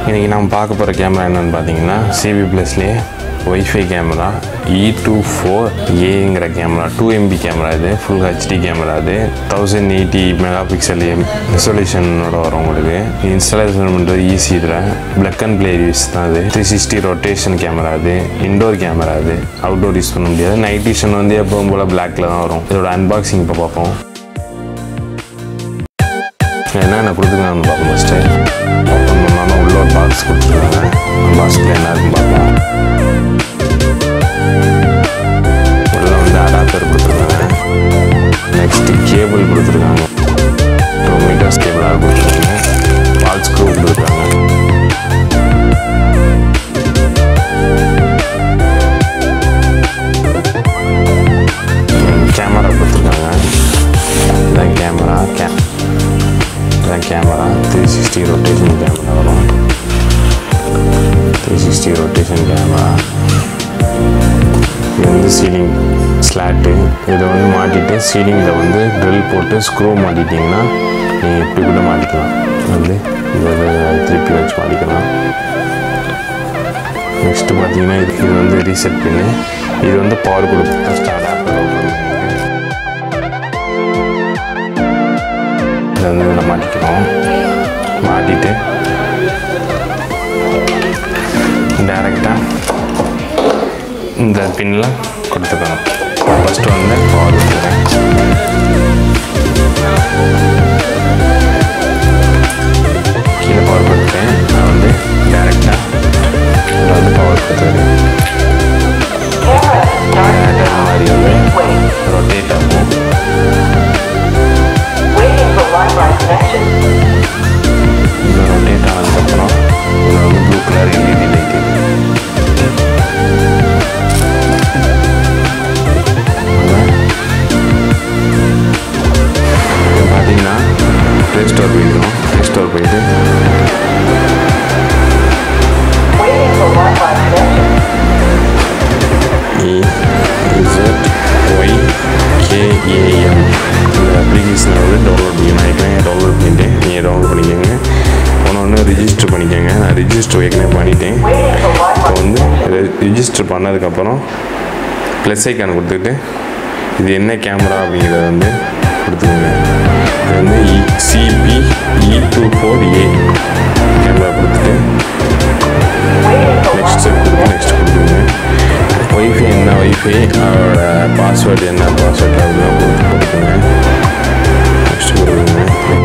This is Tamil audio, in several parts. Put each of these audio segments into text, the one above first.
இன்றைக்கி நம்ம பார்க்க போகிற கேமரா என்னென்னு பார்த்தீங்கன்னா சிபி ப்ளஸ்லேயே wifi camera E two four ஏங்கிற கேமரா டூ எம்பி கேமரா இது ஃபுல் ஹெச்டி கேமரா இது தௌசண்ட் எயிட்டி மெகா பிக்சல் ரெசல்யூஷனோட வரும் உங்களுக்கு இன்ஸ்டாலேஷன் பண்ணுறது ஈஸி இதில் பிளக் அண்ட் ப்ளே யூஸ் தான் இது த்ரீ சிக்ஸ்டி ரொட்டேஷன் கேமரா இது இண்டோர் கேமரா இது அவுட்டோர் யூஸ் பண்ண முடியாது நைட் விஷன் வந்து எப்பவும் போல் பிளாக்ல தான் வரும் இதோட அன்பாக்சிங் இப்போ பார்ப்போம் என்னென்ன கொடுத்துருக்காங்கன்னு பார்ப்போம் ஃபஸ்ட்டு ஓப்பன் பண்ணாலும் உள்ள ஒரு பாக்ஸ் கொடுத்துருக்காங்க அந்த பாக்ஸில் என்ன இருக்குன்னு பார்ப்போம் உள்ள வந்து அடாப்டர் கொடுத்துருக்காங்க நெக்ஸ்ட்டு கேபிள் கொடுத்துருக்காங்க டூ மீட்டர்ஸ் கேபிளாக கொடுத்துருக்காங்க வால் ஸ்க்ரூ கொடுத்துருக்காங்க கேமரா கொடுத்துருக்காங்க இதான் கேமரா கே இதான் camera three sixty rotation camera வரும் த்ரீ சிக்ஸ்டி ரொட்டேஷன் கேமரா இது வந்து சீலிங் ஸ்லாட்டு இதை வந்து மாட்டிட்டு சீலிங்கில் வந்து ட்ரில் போட்டு ஸ்க்ரூ மாட்டிட்டிங்கன்னா நீங்கள் இப்படி கூட மாட்டிக்கலாம் வந்து இதை இதை திருப்பி வச்சு மாட்டிக்கலாம் நெக்ஸ்ட்டு பார்த்தீங்கன்னா இது இது வந்து ரீசெட் பின்னு இது வந்து பவர் கொடுத்து ஃபஸ்ட் அடாப்டர் ஓப்பன் இதை வந்து இதில் மாட்டிக்கிறோம் மாட்டிட்டு டேரெக்டாக இந்த பின்னில் கொடுத்துக்கணும் ஃபஸ்ட்டு வந்து பவர் கொடுத்துக்கிறேன் கீழே பவர் கொடுத்துட்டேன் நான் வந்து டேரெக்டாக இதில் வந்து பவர் கொடுத்துக்கிறேன் டேரெக்டாக இந்த மாதிரி வந்து ரொட்டேட் ஆகும் Waiting for Wi-Fi connection. இது ரொட்டேட் ஆனதுக்கப்புறம் இதில் வந்து ப்ளூ கலர் எல்இடி லைட்டு பார்த்தீங்கன்னா ப்ளே ஸ்டோர் போயிடும் ப்ளே ஸ்டோர் போயிட்டு Waiting for Wi-Fi connection. E Z Y K A M இந்த அப்ளிகேஷனை வந்து டவுன்லோட் பண்ணிக்கணும் நான் ஏற்கனவே டவுன்லோட் பண்ணிட்டேன் நீங்கள் டவுன்லோட் பண்ணிக்கோங்க ஒன்று ஒன்று ரிஜிஸ்டர் பண்ணிக்கோங்க நான் ரிஜிஸ்டர் ஏற்கனவே பண்ணிட்டேன் Waiting for இப்போ Wi-Fi வந்து ரிஜிஸ்டர் பண்ணதுக்கப்புறம் ப்ளஸ் ஐக்கான் கொடுத்துட்டு இது என்ன கேமரா அப்படிங்கிறத வந்து கொடுத்துக்கோங்க இது வந்து E CP E two four A camera கொடுத்துட்டு Waiting for நெக்ஸ்ட் ஸ்டெப் கொடுத்து நெக்ஸ்ட் கொடுத்துருங்க ஒய்ஃபை என்ன ஒய்ஃபை அவரோட பாஸ்வேர்டு என்ன பாஸ்வேர்டு அப்படின்னா கொடுத்து கொடுத்துங்க நெக்ஸ்ட் கொடுத்துங்க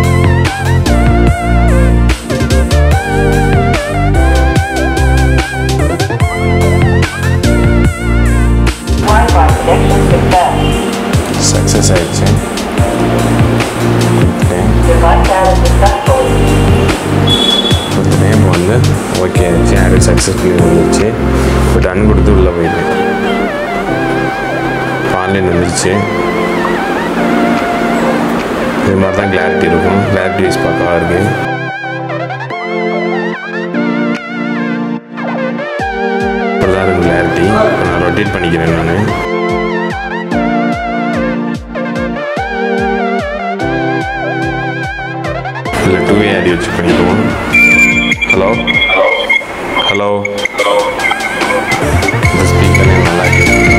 Wi-Fi connection success. சக்ஸஸ் ஆயிடுச்சு கொடுத்துட்டேன் Device added successfully. கொடுத்துட்டேன் இப்போ வந்து ஓகே ஆச்சு ஆடு சக்ஸஸ்ஃபுல்லி வந்துருச்சு இப்போ டன் கொடுத்து உள்ளே போயிட்டேன் ஆன்லைன் வந்துருச்சு இது மாதிரி தான் கிளாரிட்டி இருக்கும் கிளாரிட்டி வைஸ் பக்காவாக இருக்குது இப்படி தான் இருக்குது கிளாரிட்டி நான் ரொட்டேட் பண்ணிக்கிறேன் நான் இல்லை டூ வே ஆடி வச்சு பண்ணிடுவோம் ஹலோ ஹலோ இந்த ஸ்பீக்கரே நல்லா கேட்குது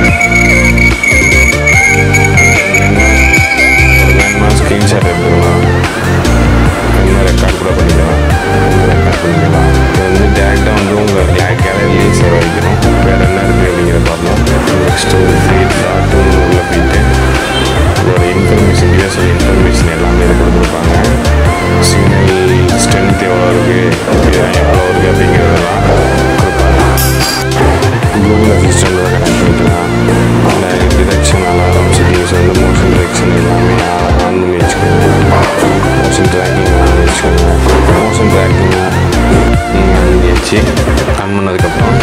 ஒரு வேணுமா ஸ்க்ரீன்ஷாட் எடுத்துக்கலாம் இன்னும் ரெக்கார்ட் கூட பண்ணிக்கலாம் இன்னும் ரெக்கார்ட் பண்ணிக்கலாம் இது வந்து டேரெக்டாக வந்து உங்கள் கிளாக் கேலரிலேயே சேவ் ஆகிக்கணும் வேறு என்ன இருக்குது அப்படிங்கிறத பார்க்கலாம் நெக்ஸ்ட்டு ஒரு த்ரீ டாட் உள்ளே போயிட்டு இதோட இன்ஃபர்மேஷன் யூஎஸ்ஓட இன்ஃபர்மேஷன் எல்லாமே இது கொடுத்துருப்பாங்க சிக்னல் ஸ்ட்ரென்த் எவ்வளோ இருக்குது எவ்வளோ இருக்குது அப்படிங்கிறதெல்லாம் கொடுப்பாங்க கூகுள் அசிஸ்டண்ட்டில் கனெக்ட் பண்ணிக்கலாம் அந்த டிரெக்ஷன் அலாரம் செட்டிங்ஸ் வந்து மோஷன் டிரெக்ஷன் எல்லாமே ஆன் பண்ணி வச்சுக்கோங்க மோஷன் ட்ராக்கிங் ஆன் பண்ணி வச்சுக்கோங்க மோஷன் ட்ராக்கிங் நீங்கள் ஆன் பண்ணி வச்சு ஆன் பண்ணதுக்கப்புறம்